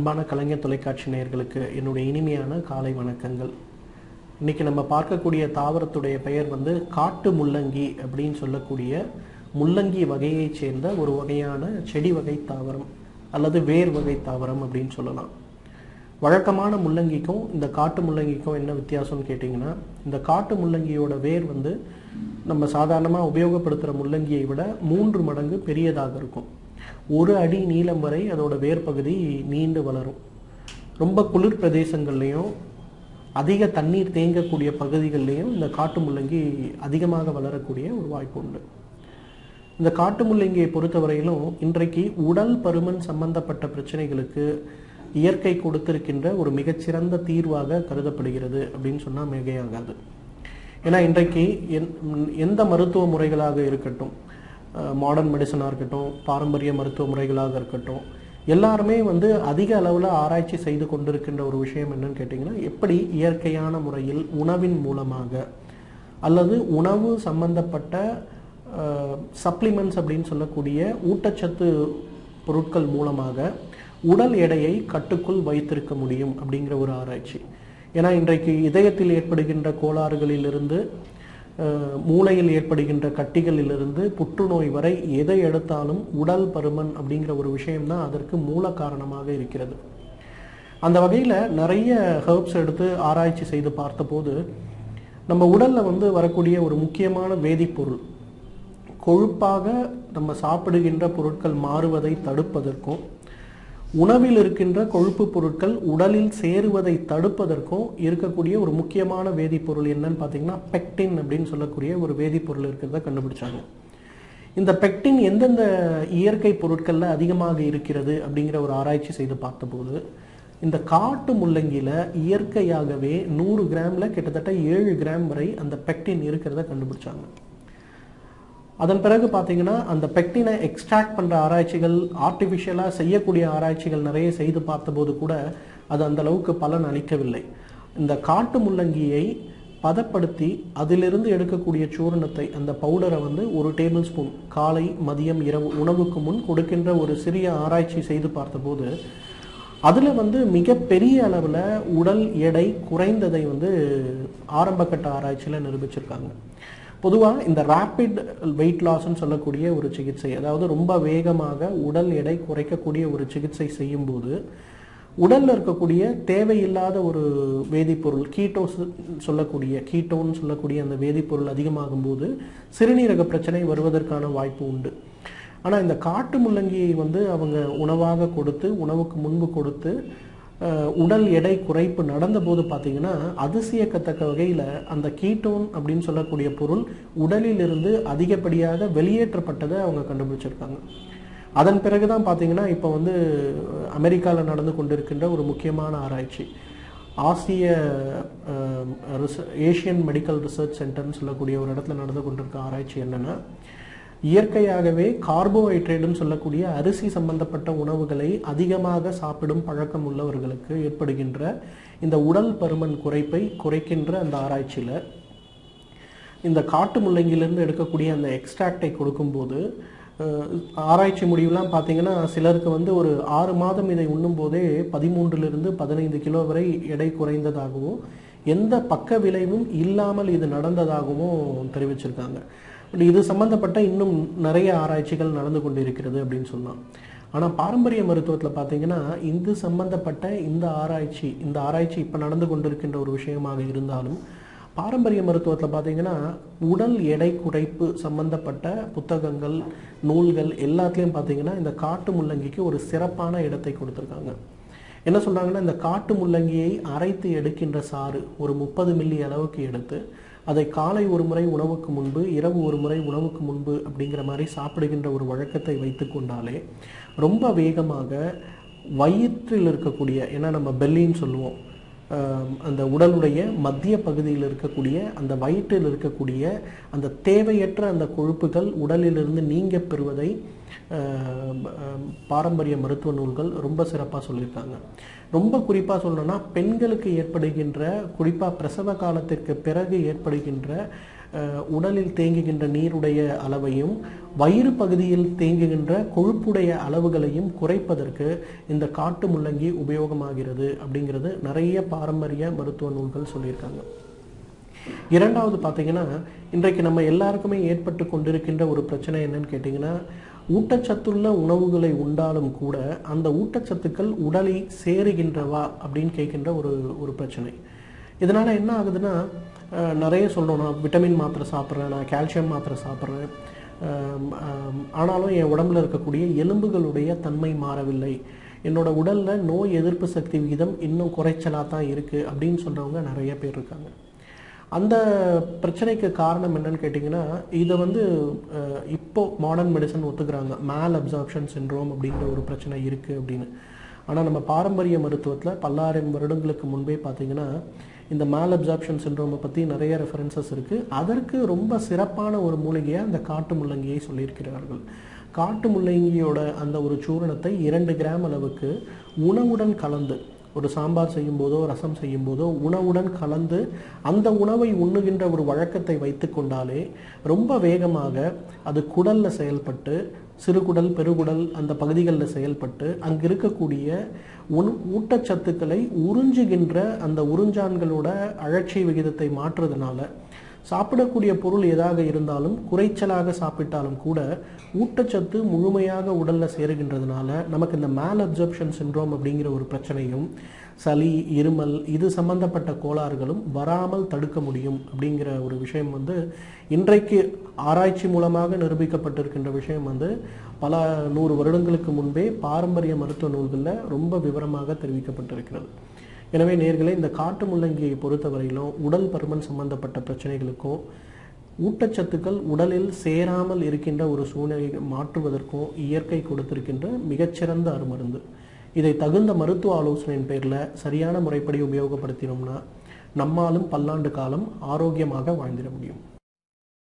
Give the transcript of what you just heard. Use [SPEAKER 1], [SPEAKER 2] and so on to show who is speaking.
[SPEAKER 1] அன்பான கலைஞர் தொலைக்காட்சி நேயர்களுக்கு என்னுடைய இனிமையான காலை வணக்கங்கள் இன்னைக்கு நம்ம பார்க்கக்கூடிய தாவரத்துடைய பெயர் வந்து காட்டு முள்ளங்கி அப்படின்னு சொல்லக்கூடிய முள்ளங்கி வகையைச் சேர்ந்த ஒரு வகையான செடி வகை தாவரம் அல்லது வேர் வகை தாவரம் அப்படின்னு சொல்லலாம் வழக்கமான முள்ளங்கிக்கும் இந்த காட்டு முள்ளங்கிக்கும் என்ன வித்தியாசம்னு கேட்டிங்கன்னா இந்த காட்டு முள்ளங்கியோட வேர் வந்து நம்ம சாதாரணமாக உபயோகப்படுத்துகிற முள்ளங்கியை விட மூன்று மடங்கு பெரியதாக இருக்கும் ஒரு அடி நீளம் வரை அதோட வேர் பகுதி நீண்டு வளரும் ரொம்ப குளிர் பிரதேசங்கள்லையும் அதிக தண்ணீர் தேங்கக்கூடிய பகுதிகள்லையும் இந்த காட்டு முள்ளங்கி அதிகமாக வளரக்கூடிய ஒரு வாய்ப்பு உண்டு இந்த காட்டு முள்ளங்கியை பொறுத்தவரையிலும் இன்றைக்கு உடல் பருமன் சம்பந்தப்பட்ட பிரச்சனைகளுக்கு இயற்கை கொடுத்திருக்கின்ற ஒரு மிகச்சிறந்த தீர்வாக கருதப்படுகிறது அப்படின்னு சொன்னால் மிகையாகாது ஏன்னா இன்றைக்கு எந் எந்த மருத்துவ முறைகளாக இருக்கட்டும் மாடர்ன் மெடிசனாக இருக்கட்டும் பாரம்பரிய மருத்துவ முறைகளாக இருக்கட்டும் எல்லாருமே வந்து அதிக அளவில் ஆராய்ச்சி செய்து கொண்டிருக்கின்ற ஒரு விஷயம் என்னன்னு கேட்டிங்கன்னா எப்படி இயற்கையான முறையில் உணவின் மூலமாக அல்லது உணவு சம்பந்தப்பட்ட சப்ளிமெண்ட்ஸ் அப்படின்னு சொல்லக்கூடிய ஊட்டச்சத்து பொருட்கள் மூலமாக உடல் எடையை கட்டுக்குள் வைத்திருக்க முடியும் அப்படிங்கிற ஒரு ஆராய்ச்சி ஏன்னா இன்றைக்கு இதயத்தில் ஏற்படுகின்ற கோளாறுகளிலிருந்து மூளையில் ஏற்படுகின்ற கட்டிகளிலிருந்து புற்றுநோய் வரை எதை எடுத்தாலும் உடல் பருமன் அப்படிங்கிற ஒரு விஷயம்தான் அதற்கு மூல காரணமாக இருக்கிறது அந்த வகையில் நிறைய ஹெர்ப்ஸ் எடுத்து ஆராய்ச்சி செய்து பார்த்தபோது நம்ம உடலில் வந்து வரக்கூடிய ஒரு முக்கியமான வேதிப்பொருள் கொழுப்பாக நம்ம சாப்பிடுகின்ற பொருட்கள் மாறுவதை தடுப்பதற்கும் உணவில் இருக்கின்ற கொழுப்பு பொருட்கள் உடலில் சேருவதை தடுப்பதற்கும் இருக்கக்கூடிய ஒரு முக்கியமான வேதிப்பொருள் என்னன்னு பார்த்தீங்கன்னா பெக்டின் அப்படின்னு சொல்லக்கூடிய ஒரு வேதிப்பொருள் இருக்கிறத கண்டுபிடிச்சாங்க இந்த பெக்டின் எந்தெந்த இயற்கை பொருட்களில் அதிகமாக இருக்கிறது அப்படிங்கிற ஒரு ஆராய்ச்சி செய்து பார்த்தபோது இந்த காட்டு முள்ளங்கியில் இயற்கையாகவே நூறு கிராமில் கிட்டத்தட்ட ஏழு கிராம் வரை அந்த பெக்டின் இருக்கிறத கண்டுபிடிச்சாங்க அதன் பிறகு பார்த்தீங்கன்னா அந்த பெக்டினை எக்ஸ்ட்ராக்ட் பண்ணுற ஆராய்ச்சிகள் ஆர்டிஃபிஷியலாக செய்யக்கூடிய ஆராய்ச்சிகள் நிறைய செய்து பார்த்தபோது கூட அது அந்த அளவுக்கு பலன் அளிக்கவில்லை இந்த காட்டு முள்ளங்கியை பதப்படுத்தி அதிலிருந்து எடுக்கக்கூடிய சூரணத்தை அந்த பவுடரை வந்து ஒரு டேபிள் ஸ்பூன் காலை மதியம் இரவு உணவுக்கு முன் கொடுக்கின்ற ஒரு சிறிய ஆராய்ச்சி செய்து பார்த்தபோது அதில் வந்து மிகப்பெரிய அளவில் உடல் எடை குறைந்ததை வந்து ஆரம்பகட்ட ஆராய்ச்சியில் நிரூபிச்சிருக்காங்க பொதுவாக இந்த ரேப்பிட் வெயிட் லாஸ்ன்னு சொல்லக்கூடிய ஒரு சிகிச்சை அதாவது ரொம்ப வேகமாக உடல் எடை குறைக்கக்கூடிய ஒரு சிகிச்சை செய்யும்போது உடலில் இருக்கக்கூடிய தேவையில்லாத ஒரு வேதிப்பொருள் கீட்டோஸ் சொல்லக்கூடிய கீட்டோன்னு சொல்லக்கூடிய அந்த வேதிப்பொருள் அதிகமாகும் போது சிறுநீரக பிரச்சனை வருவதற்கான வாய்ப்பு உண்டு ஆனால் இந்த காட்டு முள்ளங்கியை வந்து அவங்க உணவாக கொடுத்து உணவுக்கு முன்பு கொடுத்து உடல் எடை குறைப்பு நடந்தபோது பார்த்தீங்கன்னா அதிசயக்கத்தக்க வகையில் அந்த கீட்டோன் அப்படின்னு சொல்லக்கூடிய பொருள் உடலில் இருந்து அதிகப்படியாக வெளியேற்றப்பட்டதை அவங்க கண்டுபிடிச்சிருக்காங்க அதன் பிறகு தான் பார்த்தீங்கன்னா இப்போ வந்து அமெரிக்காவில் நடந்து கொண்டிருக்கின்ற ஒரு முக்கியமான ஆராய்ச்சி ஆசிய ஏஷியன் மெடிக்கல் ரிசர்ச் சென்டர்னு சொல்லக்கூடிய ஒரு இடத்துல நடந்து கொண்டிருக்க ஆராய்ச்சி என்னென்னா இயற்கையாகவே கார்போஹைட்ரேட்னு சொல்லக்கூடிய அரிசி சம்பந்தப்பட்ட உணவுகளை அதிகமாக சாப்பிடும் பழக்கம் உள்ளவர்களுக்கு ஏற்படுகின்ற இந்த உடல் பருமன் குறைப்பை குறைக்கின்ற அந்த ஆராய்ச்சியில் இந்த காட்டு முள்ளங்கிலிருந்து எடுக்கக்கூடிய அந்த எக்ஸ்ட்ராக்டை கொடுக்கும்போது ஆராய்ச்சி முடிவுலாம் பார்த்தீங்கன்னா சிலருக்கு வந்து ஒரு ஆறு மாதம் இதை உண்ணும் போதே பதிமூன்றிலிருந்து பதினைந்து கிலோ வரை எடை குறைந்ததாகவும் எந்த பக்க விளைவும் இல்லாமல் இது நடந்ததாகவும் தெரிவிச்சிருக்காங்க பட் இது சம்பந்தப்பட்ட இன்னும் நிறைய ஆராய்ச்சிகள் நடந்து கொண்டு இருக்கிறது அப்படின்னு சொன்னான் ஆனால் பாரம்பரிய மருத்துவத்தில் பார்த்தீங்கன்னா இது சம்பந்தப்பட்ட இந்த ஆராய்ச்சி இந்த ஆராய்ச்சி இப்போ நடந்து கொண்டிருக்கின்ற ஒரு விஷயமாக இருந்தாலும் பாரம்பரிய மருத்துவத்தில் பார்த்தீங்கன்னா உடல் எடை குறைப்பு சம்பந்தப்பட்ட புத்தகங்கள் நூல்கள் எல்லாத்துலேயும் பார்த்தீங்கன்னா இந்த காட்டு முள்ளங்கிக்கு ஒரு சிறப்பான இடத்தை கொடுத்துருக்காங்க என்ன சொல்கிறாங்கன்னா இந்த காட்டு முள்ளங்கியை அரைத்து எடுக்கின்ற சாறு ஒரு முப்பது மில்லி அளவுக்கு எடுத்து அதை காலை ஒரு முறை உணவுக்கு முன்பு இரவு ஒரு முறை உணவுக்கு முன்பு அப்படிங்கிற மாதிரி சாப்பிடுகின்ற ஒரு வழக்கத்தை வைத்து கொண்டாலே ரொம்ப வேகமாக வயிற்றில் இருக்கக்கூடிய ஏன்னா நம்ம பெல்லின்னு சொல்லுவோம் அந்த உடலுடைய மத்திய பகுதியில் இருக்கக்கூடிய அந்த வயிற்றில் இருக்கக்கூடிய அந்த தேவையற்ற அந்த கொழுப்புகள் உடலிலிருந்து நீங்க பெறுவதை பாரம்பரிய மருத்துவ நூல்கள் ரொம்ப சிறப்பாக சொல்லியிருக்காங்க ரொம்ப குறிப்பாக சொல்லணும்னா பெண்களுக்கு ஏற்படுகின்ற குறிப்பாக பிரசவ காலத்திற்கு பிறகு ஏற்படுகின்ற அஹ், உடலில் தேங்குகின்ற நீருடைய அளவையும் வயிறு பகுதியில் தேங்குகின்ற கொழுப்புடைய அளவுகளையும் குறைப்பதற்கு இந்த காட்டு முள்ளங்கி உபயோகமாகிறது அப்படிங்கிறது நிறைய பாரம்பரிய மருத்துவ நூல்கள் சொல்லியிருக்காங்க இரண்டாவது பார்த்தீங்கன்னா இன்றைக்கு நம்ம எல்லாருக்குமே ஏற்பட்டு கொண்டிருக்கின்ற ஒரு பிரச்சனை என்னன்னு கேட்டிங்கன்னா ஊட்டச்சத்துள்ள உணவுகளை உண்டாலும் கூட அந்த ஊட்டச்சத்துக்கள் உடலில் சேருகின்றவா அப்படின்னு கேட்கின்ற ஒரு ஒரு பிரச்சனை இதனால என்ன ஆகுதுன்னா அஹ், நிறைய சொல்றோம் நான் விட்டமின் மாத்திரை சாப்பிட்றேன் நான் கால்சியம் மாத்திரை சாப்பிட்றேன் ஆம், ஆம், ஆனாலும் என் உடம்புல இருக்கக்கூடிய எலும்புகளுடைய தன்மை மாறவில்லை என்னோட உடல்ல நோய் எதிர்ப்பு சக்தி விகிதம் இன்னும் குறைச்சலா தான் இருக்கு அப்படின்னு சொல்றவங்க நிறைய பேர் இருக்காங்க அந்த பிரச்சனைக்கு காரணம் என்னன்னு கேட்டிங்கன்னா இதை வந்து அஹ், இப்போ மாடர்ன் மெடிசன் ஒத்துக்கிறாங்க மேல் அப்சார்ப்ஷன் சின்ரோம் அப்படிங்கிற ஒரு பிரச்சனை இருக்குது அப்படின்னு ஆனால் நம்ம பாரம்பரிய மருத்துவத்தில் பல்லாயிரம் வருடங்களுக்கு முன்பே பார்த்தீங்கன்னா இந்த மேல் அப்சார்ப்ஷன் சின்ரோமை பற்றி நிறைய ரெஃபரன்சஸ் இருக்குது அதற்கு ரொம்ப சிறப்பான ஒரு மூலிகையாக அந்த காட்டு முள்ளங்கியை சொல்லியிருக்கிறார்கள் காட்டு முள்ளங்கியோட அந்த ஒரு சூரணத்தை இரண்டு கிராம் அளவுக்கு உணவுடன் கலந்து ஒரு சாம்பார் செய்யும் போதோ ரசம் செய்யும் போதோ உணவுடன் கலந்து அந்த உணவை உண்ணுகின்ற ஒரு வழக்கத்தை வைத்து கொண்டாலே ரொம்ப வேகமாக அது குடல்ல செயல்பட்டு சிறுகுடல் பெருகுடல் அந்த பகுதிகளில் செயல்பட்டு அங்கு இருக்கக்கூடிய உண் ஊட்டச்சத்துக்களை உறிஞ்சுகின்ற அந்த உறிஞ்சான்களோட அழற்சி விகிதத்தை மாற்றுறதுனால சாப்பிடக்கூடிய பொருள் எதாக இருந்தாலும் குறைச்சலாக சாப்பிட்டாலும் கூட ஊட்டச்சத்து முழுமையாக உடல்ல சேருகின்றதுனால நமக்கு இந்த மேல் அப்சர்ப்ஷன் சின்ரோம் அப்படிங்கிற ஒரு பிரச்சனையும் சளி இருமல் இது சம்பந்தப்பட்ட கோளாறுகளும் வராமல் தடுக்க முடியும் அப்படிங்கிற ஒரு விஷயம் வந்து இன்றைக்கு ஆராய்ச்சி மூலமாக நிரூபிக்கப்பட்டிருக்கின்ற விஷயம் வந்து பல நூறு வருடங்களுக்கு முன்பே பாரம்பரிய மருத்துவ நூல்களில் ரொம்ப விவரமாக தெரிவிக்கப்பட்டிருக்கிறது எனவே நேர்களே இந்த காட்டு முள்ளங்கியை பொறுத்தவரையிலும் உடல் பருமன் சம்பந்தப்பட்ட பிரச்சனைகளுக்கும் ஊட்டச்சத்துக்கள் உடலில் சேராமல் இருக்கின்ற ஒரு சூழ்நிலையை மாற்றுவதற்கும் இயற்கை கொடுத்திருக்கின்ற மிகச்சிறந்த அருமருந்து இதை தகுந்த மருத்துவ ஆலோசனையின் பேரில் சரியான முறைப்படி உபயோகப்படுத்தினோம்னா நம்மாலும் பல்லாண்டு காலம் ஆரோக்கியமாக வாழ்ந்திட முடியும்